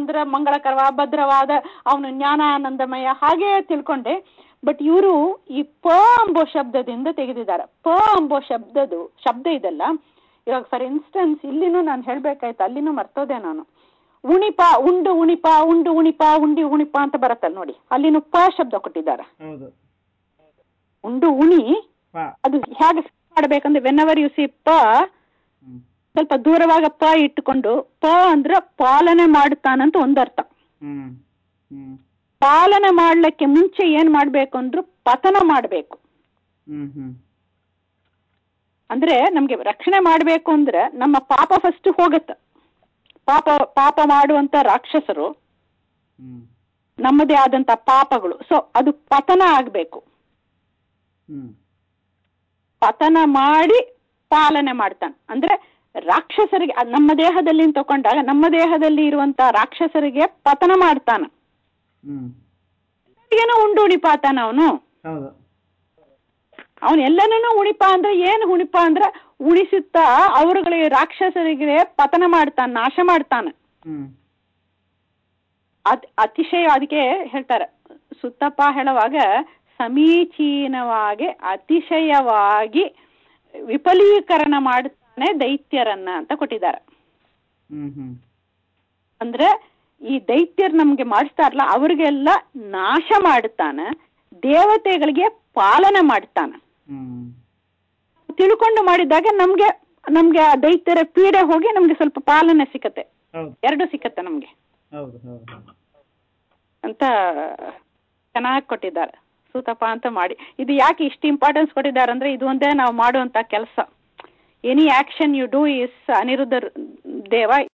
ಅಂದ್ರೆ ಮಂಗಳಕರವ ಭದ್ರವಾದ ಅವನು ಜ್ಞಾನಾನಂದಮಯ ಹಾಗೇ ತಿಳ್ಕೊಂಡೆ ಬಟ್ ಇವರು ಈ ಪ ಎಂಬೋ ಶಬ್ದದಿಂದ ತೆಗೆದಿದ್ದಾರೆ ಪ ಎಂಬೋ ಶಬ್ದದು ಶಬ್ದ ಇದೆಲ್ಲ ಇವಾಗ ಫಾರ್ ಇನ್ಸ್ಟೆನ್ಸ್ ಇಲ್ಲಿನೂ ನಾನು ಹೇಳ್ಬೇಕಾಯ್ತು ಅಲ್ಲಿನೂ ಮರ್ತೋದೆ ನಾನು ಉಣಿಪ ಉಂಡು ಉಣಿಪ ಉಂಡು ಉಣಿಪ ಉಂಡಿ ಉಣಿಪ ಅಂತ ಬರುತ್ತಲ್ಲ ನೋಡಿ ಅಲ್ಲಿನೂ ಪ ಶಬ್ದ ಕೊಟ್ಟಿದ್ದಾರೆ ಹೌದು ಉಂಡು ಉಣಿ ಪ ಅದು ಹೇಗೆ ಮಾಡಬೇಕಂದ್ರೆ ವೆನ್ ಎವರ್ ಯು ಸಿ ಪ ಹ್ಮ್ ಸ್ವಲ್ಪ ದೂರವಾಗ ಪ ಇಟ್ಟುಕೊಂಡು ಪ ಅಂದ್ರೆ ಪಾಲನೆ ಮಾಡುತ್ತಾನಂತ ಒಂದರ್ಥ ಹ್ಮ್ ಹ್ಮ್ ಪಾಲನೆ ಮಾಡ್ಲಿಕ್ಕೆ ಮುಂಚೆ ಏನ್ ಮಾಡ್ಬೇಕು ಅಂದ್ರು ಪತನ ಮಾಡಬೇಕು ಹ್ಮ್ ಹ್ಮ್ ಅಂದ್ರೆ ನಮ್ಗೆ ರಕ್ಷಣೆ ಮಾಡಬೇಕು ಅಂದ್ರೆ ನಮ್ಮ ಪಾಪ ಫಸ್ಟ್ ಹೋಗುತ್ತೆ ಪಾಪ ಪಾಪ ಮಾಡುವಂತ ರಾಕ್ಷಸರು ಹ್ಮ್ ನಮ್ಮದೇ ಆದಂತ ಪಾಪಗಳು ಸೊ ಅದು ಪತನ ಆಗ್ಬೇಕು ಹ್ಮ್ ಪತನ ಮಾಡಿ ಪಾಲನೆ ಮಾಡ್ತಾನೆ ಅಂದ್ರೆ ರಾಕ್ಷಸರಿಗೆ ಅದ್ ನಮ್ಮ ದೇಹದಲ್ಲಿ ತಕೊಂಡಾಗ ನಮ್ಮ ದೇಹದಲ್ಲಿ ಇರುವಂತ ರಾಕ್ಷಸರಿಗೆ ಪತನ ಮಾಡ್ತಾನ ಹ್ಮ್ ಏನೋ ಉಂಡು ಉಣಿಪಾತಾನ ಅವನು ಹೌದು ಅವನು ಎಲ್ಲನೂ ಉಣಿಪ ಅಂದ್ರೆ ಏನು ಉಣಿಪ ಅಂದ್ರೆ ಉಣಿಸುತ್ತಾ ಅವರುಗಳಿಗೆ ರಾಕ್ಷಸರಿಗೆ ಪತನ ಮಾಡ್ತಾನೆ ನಾಶ ಮಾಡ್ತಾನೆ ಹ್ಮ್ ಅದ್ ಅತಿಶಯ ಅದಕ್ಕೆ ಹೇಳ್ತಾರೆ ಸುತ್ತಪ್ಪ ಹೇಳುವಾಗ ಸಮೀಚೀನವಾಗಿ ಅತಿಶಯವಾಗಿ ವಿಫಲೀಕರಣ ಮಾಡುತ್ತಾನೆ ದೈತ್ಯರನ್ನ ಅಂತ ಕೊಟ್ಟಿದ್ದಾರೆ ಹ್ಮ್ ಹ್ಮ್ ಅಂದ್ರೆ ಈ ದೈತ್ಯರು ನಮ್ಗೆ ಮಾಡಿಸ್ತಾರಲ್ಲ ಅವ್ರಿಗೆಲ್ಲ ನಾಶ ಮಾಡುತ್ತಾನೆ ದೇವತೆಗಳಿಗೆ ಪಾಲನೆ ಮಾಡ್ತಾನೆ ಹ್ಮ್ ತಿಳ್ಕೊಂಡು ಮಾಡಿದಾಗ ನಮ್ಗೆ ನಮ್ಗೆ ಆ ದೈತ್ಯರ ಪೀಡೆ ಹೋಗಿ ನಮ್ಗೆ ಸ್ವಲ್ಪ ಪಾಲನೆ ಸಿಕ್ಕತ್ತೆ ಹೌದು ಎರಡು ಸಿಕ್ಕತ್ತೆ ನಮ್ಗೆ ಹೌದು ಹೌದು ಹೌದು ಅಂತ ಚೆನ್ನಾಗಿ ಕೊಟ್ಟಿದ್ದಾರೆ ಸೂತಪ್ಪ ಅಂತ ಮಾಡಿ ಇದು ಯಾಕೆ ಇಷ್ಟು ಇಂಪಾರ್ಟೆನ್ಸ್ ಕೊಟ್ಟಿದ್ದಾರೆ ಅಂದ್ರೆ ಇದು ಒಂದೇ ನಾವು ಮಾಡುವಂತ ಕೆಲಸ any action you do is Aniruddha ದೇವ